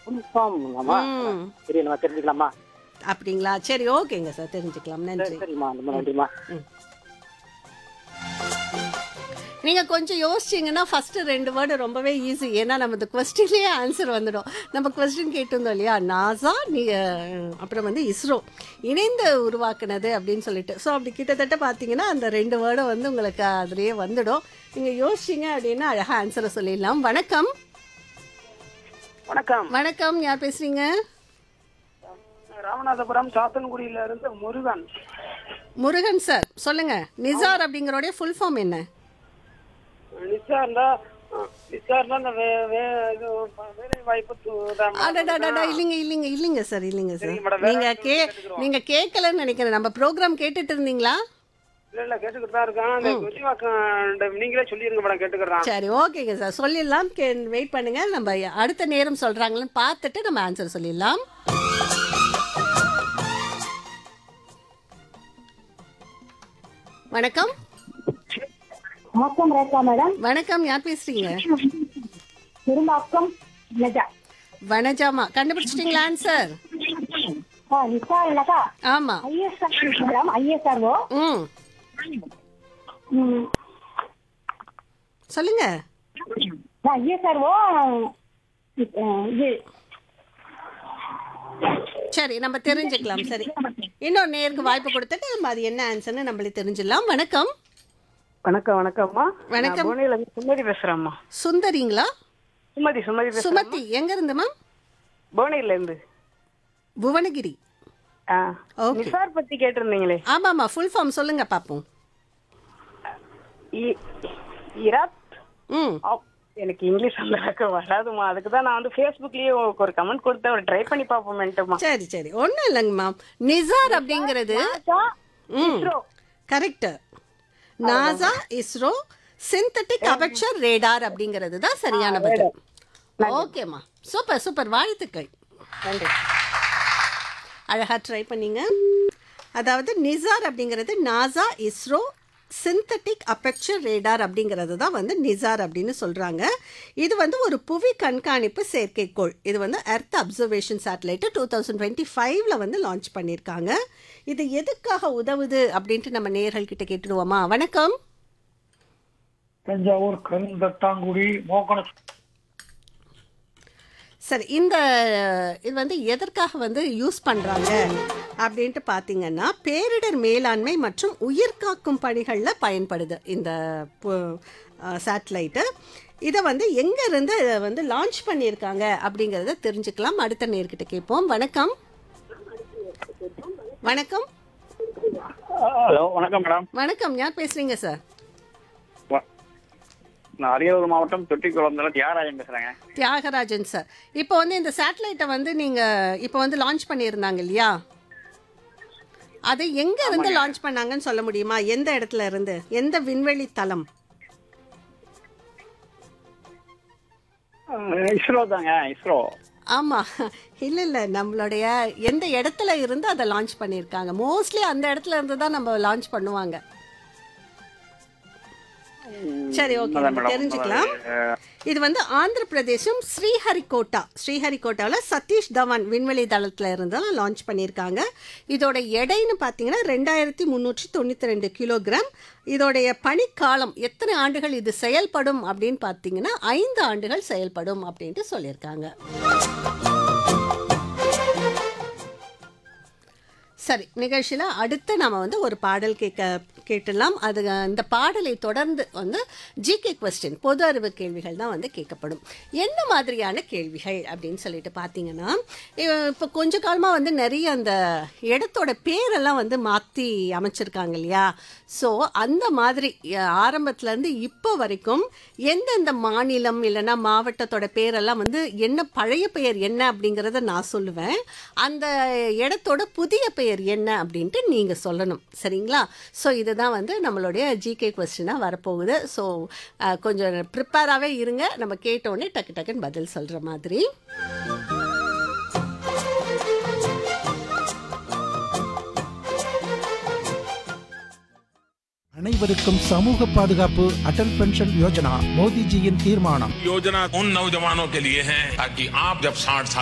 Full ஃபார்ம்லாமா ம். சரி நம்ம தெரிஞ்சுக்கலாமா அப்படிங்களா சரி ஓகேங்க சார் தெரிஞ்சுக்கலாம் சரி நன்றி சரிம்மா ரொம்ப நன்றிம்மா நீங்க கொஞ்சம் யோசிச்சீங்கன்னா ஃபர்ஸ்ட் ரெண்டு வேர்டு ரொம்பவே ஈஸி ஏன்னா நம்ம இந்த கொஸ்டின்லேயே ஆன்சர் வந்துடும் நம்ம கொஸ்டின் கேட்டிருந்தோம் இல்லையா நாசா நீ அஹ், அப்புறம் வந்து இஸ்ரோ இணைந்து உருவாக்குனது அப்படின்னு சொல்லிட்டு ஸோ அப்படி கிட்டத்தட்ட பார்த்தீங்கன்னா அந்த ரெண்டு வேர்டும் வந்து உங்களுக்கு அதுலேயே வந்துடும் நீங்கள் யோசிச்சிங்க அப்படின்னா அழகாக ஆன்சரை சொல்லிடலாம் வணக்கம் வணக்கம் வணக்கம் யார் பேசுறீங்க ராமநாதபுரம் சாத்தன்குடியில இருந்து முருகன் முருகன் சார் சொல்லுங்க நிசார் அப்படிங்கிறோடைய ஃபுல் ஃபார்ம் என்ன நிசார்னா நிசார்னா இந்த வே வே இது வேலை வாய்ப்பு அடடடடா இல்லைங்க இல்லைங்க இல்லைங்க சார் இல்லைங்க சார் சரிங்க மேடம், வேற நீங்க யாராவது கே கேட்டுக்கிறோம். நீங்க கேட்கலன்னு நினைக்கிறேன் நம்ம ப்ரோக்ராம் கேட்டுட்டு இருந்தீங்களா இல்ல இல்ல கேட்டுக்கிட்டு தான் இருக்கேன் அந்த விரிவாக்கம் நீங்களே சொல்லிருங்க மேடம் கேட்டுக்கிறேன் சரி ஓகேங்க சார் சொல்லிடலாம் வெயிட் பண்ணுங்க நம்ம அடுத்த நேரம் சொல்றாங்களான்னு பார்த்துட்டு நம்ம ஆன்சர் சொல்லிடலாம் வணக்கம் வணக்கம் ரேகா மேடம் வணக்கம் யார் பேசுறீங்க திரும்பாக்கம் நிஜா வனஜாமா கண்டுபிடிச்சிட்டீங்களா ஆன்சர் ஆ நிஷா இல்லக்கா ஆமா ஐஎஸ்ஆர் மேடம் ஐஎஸ்ஆர்ஓ ம் சொல்லுங்க ஐஎஸ்ஆர்ஓ இது சரி நம்ம தெரிஞ்சுக்கலாம் சரி இன்னொரு நேருக்கு வாய்ப்பு கொடுத்துட்டு நம்ம அது என்ன ஆன்சர்னு நம்மளே தெரிஞ்சிடலாம் வணக்கம் வணக்கம் வணக்கம்மா வணக்கம். புவனில இருந்து சுமதி பேசுறேம்மா சுந்தரிங்களா சுமதி சுமதி பேசுறேன் சுமதி எங்க இருந்து மேம் புவனில இருந்து புவனகிரி ஆ Okay. நிசார் பத்தி கேட்டிருந்தீங்களே ஆமாம்மா ஃபுல் ஃபார்ம் சொல்லுங்க பார்ப்போம் இ- இராத் ம் ஆப். எனக்கு இங்கிலீஷ் அந்த அளவுக்கு வராதுமா அதுக்கு தான் நான் வந்து ஃபேஸ்புக்லயே ஒரு கமெண்ட் கொடுத்தேன் ஒரு ட்ரை பண்ணி பார்ப்போமேன்ட்டுமா சரி சரி ஒன்றும் இல்லைங்க மேம் நிசார் அப்படிங்கிறது ம் correct NASA ISRO synthetic aperture radar அப்படிங்கிறது தான் சரியான பதில் ஓகேம்மா சூப்பர் சூப்பர் வாழ்த்துக்கள் நன்றி அழகாக ட்ரை பண்ணீங்க அதாவது நிசார் அப்படிங்கிறது NASA ISRO synthetic aperture radar அப்படிங்கிறது தான் வந்து நிசார் அப்படின்னு சொல்கிறாங்க இது வந்து ஒரு புவி கண்காணிப்பு செயற்கைக்கோள் இது வந்து earth observation satellite two thousand twenty ஃபைவ்ல வந்து லான்ச் பண்ணியிருக்காங்க இது எதுக்காக உதவுது அப்படின்ட்டு நம்ம நேர்கள் கிட்ட கேட்டுடுவோமா வணக்கம் தஞ்சாவூர் கருந்தட்டாங்குடி மோகன சரி இந்த இது வந்து எதற்காக வந்து யூஸ் பண்ணுறாங்க அப்படின்ட்டு பார்த்தீங்கன்னா பேரிடர் மேலாண்மை மற்றும் உயிர் காக்கும் பணிகளில் பயன்படுது இந்த சேட்டலைட்டு இதை வந்து எங்கேருந்து வந்து லான்ச் பண்ணியிருக்காங்க அப்படிங்கிறத தெரிஞ்சுக்கலாம் அடுத்த நேர்கிட்ட கேட்போம் வணக்கம் வணக்கம் ஹலோ வணக்கம் மேடம் வணக்கம் யார் பேசுகிறீங்க சார் வ- நான் அரியலூர் மாவட்டம் தொட்டிக்குளம்ல தியாகராஜன் பேசுறேங்க தியாகராஜன் சார் இப்போ வந்து இந்த சேட்டலைட்டை வந்து நீங்கள் இப்போ வந்து லான்ச் பண்ணியிருந்தாங்க இல்லையா அது எங்க இருந்து லான்ச் பண்ணாங்கன்னு சொல்ல முடியுமா எந்த இடத்துல இருந்து எந்த விண்வெளி தளம் அஹ் இஸ்ரோ தாங்க இஸ்ரோ ஆமா இல்ல இல்ல நம்மளுடைய எந்த இடத்துல இருந்து அதை லான்ச் பண்ணியிருக்காங்க மோஸ்ட்லி அந்த இடத்துல இருந்து தான் நம்ம லான்ச் பண்ணுவாங்க சரி ஓகே அதான் நம்ம மேடம். தெரிஞ்சுக்கலாம் இது வந்து ஆந்திர பிரதேசம் ஸ்ரீஹரிகோட்டா ஸ்ரீஹரிகோட்டாவில் சதீஷ் தவான் விண்வெளி தளத்தில் இருந்து தான் லான்ச் பண்ணியிருக்காங்க இதோட எடைன்னு பார்த்தீங்கன்னா ரெண்டாயிரத்தி முந்நூற்றி தொண்ணூற்றி ரெண்டு கிலோகிராம் இதோடைய பணிக்காலம் எத்தனை ஆண்டுகள் இது செயல்படும் அப்படின்னு பார்த்தீங்கன்னா ஐந்து ஆண்டுகள் செயல்படும் அப்படின்ட்டு சொல்லியிருக்காங்க சரி நிகழ்ச்சியில் அடுத்து நம்ம வந்து ஒரு பாடல் கேட்க கேட்டுடலாம் அது இந்த பாடலை தொடர்ந்து வந்து ஜிகே கொஸ்டின் பொது அறிவு கேள்விகள் தான் வந்து கேட்கப்படும் என்ன மாதிரியான கேள்விகள் அப்படின்னு சொல்லிட்டு பார்த்தீங்கன்னா இப்போ கொஞ்ச காலமாக வந்து நிறைய அந்த இடத்தோட பேரெல்லாம் வந்து மாற்றி அமைச்சிருக்காங்க இல்லையா ஸோ அந்த மாதிரி அஹ், ஆரம்பத்துலேருந்து இப்போ வரைக்கும் எந்தெந்த மாநிலம் இல்லைன்னா மாவட்டத்தோட பேரெல்லாம் வந்து என்ன பழைய பெயர் என்ன அப்படிங்கிறத நான் சொல்லுவேன் அந்த இடத்தோட புதிய பெயர் என்ன அப்படின்ட்டு நீங்கள் சொல்லணும் சரிங்களா ஸோ இதுதான் வந்து நம்மளுடைய ஜிகே கொஸ்டினாக வரப்போகுது ஸோ கொஞ்சம் ப்ரிப்பேராகவே இருங்க நம்ம கேட்டோடனே டக்கு டக்குன்னு பதில் சொல்கிற மாதிரி அனைவருக்கும் சமூக பாதுகாப்பு அடல் பென்ஷன் யோஜனா மோடிஜியின் தீர்மானம் योजना उन नौजवानों के लिए है ताकि आप जब 60 साल